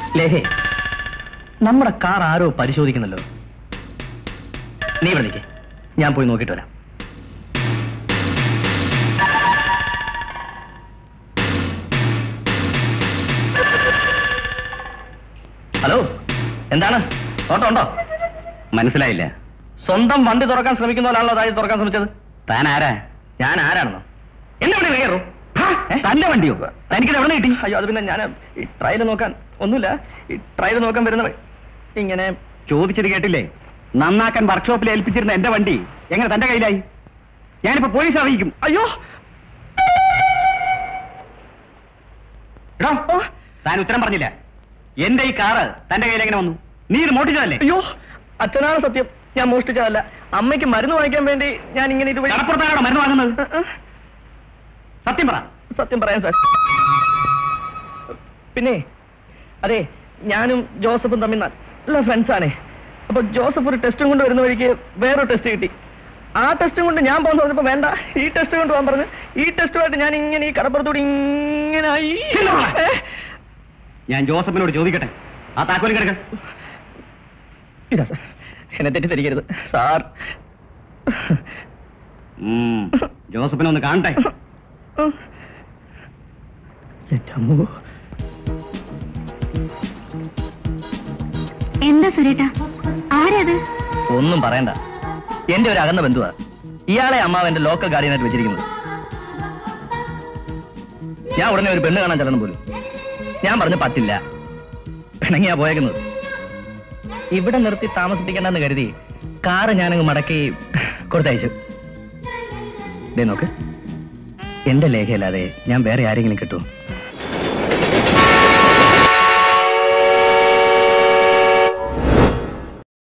ലേഹേ നമ്മുടെ കാർ ആരോ പരിശോധിക്കുന്നല്ലോ നീ ഇവിടെ നിൽക്കേ ഞാൻ പോയി നോക്കിയിട്ട് വരാം ഹലോ എന്താണ് ഓട്ടോ ഉണ്ടോ മനസ്സിലായില്ല സ്വന്തം വണ്ടി തുറക്കാൻ ശ്രമിക്കുന്ന പോലാണല്ലോ അതായത് തുറക്കാൻ ശ്രമിച്ചത് താൻ ആരാ ഞാൻ ആരാണെന്നോ എന്നെ വണ്ടി കയറൂ തന്റെ വണ്ടിയോ തനിക്കിത് എവിടെ കിട്ടി അയ്യോ അത് പിന്നെ ഞാൻ ഈ ട്രയൽ നോക്കാൻ ഒന്നുമില്ല ഈ ട്രയൽ നോക്കാൻ വരുന്ന വഴി ഇങ്ങനെ ചോദിച്ചത് കേട്ടില്ലേ നന്നാക്കാൻ വർക്ക്ഷോപ്പിൽ ഏൽപ്പിച്ചിരുന്ന എന്റെ വണ്ടി എങ്ങനെ തന്റെ കയ്യിലായി ഞാനിപ്പോ പോലീസ് അറിയിക്കും അയ്യോ എടോ, താൻ ഉത്തരം പറഞ്ഞില്ല എന്റെ ഈ കാറ് തന്റെ കയ്യിൽ എങ്ങനെ വന്നു നീ ഇത് മോട്ടിച്ചതല്ലേ അയ്യോ അച്ഛനാണ് സത്യം ഞാൻ മോഷ്ടിച്ചതല്ല അമ്മയ്ക്ക് മരുന്ന് വാങ്ങിക്കാൻ വേണ്ടി ഞാൻ ഇങ്ങനെ ഇതുവഴി കടപ്പുറത്താണോ മരുന്ന് വാങ്ങുന്നത് സത്യം പറ സത്യം പറയാം സാർ പിന്നെ അതെ ഞാനും ജോസഫും തമ്മിൽ നല്ല ഫ്രണ്ട്സാണേ അപ്പൊ ജോസഫ് ഒരു ടെസ്റ്റും കൊണ്ട് വരുന്ന വഴിക്ക് വേറൊരു ടെസ്റ്റ് കിട്ടി ആ ടെസ്റ്റും കൊണ്ട് ഞാൻ പോകാൻ പറഞ്ഞപ്പോ വേണ്ട ഈ ടെസ്റ്റ് കൊണ്ട് പോകാൻ പറഞ്ഞു ഈ ടെസ്റ്റുമായിട്ട് ഞാൻ ഇങ്ങനെ ഈ കടപ്പുറത്തൂടെ ഇങ്ങനെ ആയി ഏ? ഞാൻ ജോസഫിനോട് ചോദിക്കട്ടെ ആ താക്കോലും കിടക്ക് ഇതാ സാർ എന്നെ തെറ്റിദ്ധരിക്കരുത് സാർ ഉം, ജോസഫിനെ ഒന്ന് കാണട്ടെ എന്റെ അമ്മോ എന്താ സുരേട്ടാ ആരത് ഒന്നും പറയണ്ട എന്റെ ഒരു അകന്ന ബന്ധുവാ ഇയാളെ അമ്മാവ് എന്റെ ലോക്കൽ ഗാർഡിയനായിട്ട് വെച്ചിരിക്കുന്നത് ഞാൻ ഉടനെ ഒരു പെണ്ണ് കാണാൻ ചെല്ലണം പോലും ഞാൻ പറഞ്ഞു പറ്റില്ല പിണങ്ങിയാ പോയേക്കുന്നത് ഇവിടെ നിർത്തി താമസിപ്പിക്കണ്ടെന്ന് കരുതി കാറ് ഞാനങ്ങ് മടക്കി കൊടുത്തയച്ചു ദേ നോക്ക് എന്റെ ലേഖയല്ലാതെ ഞാൻ വേറെ ആരെങ്കിലും കിട്ടുമോ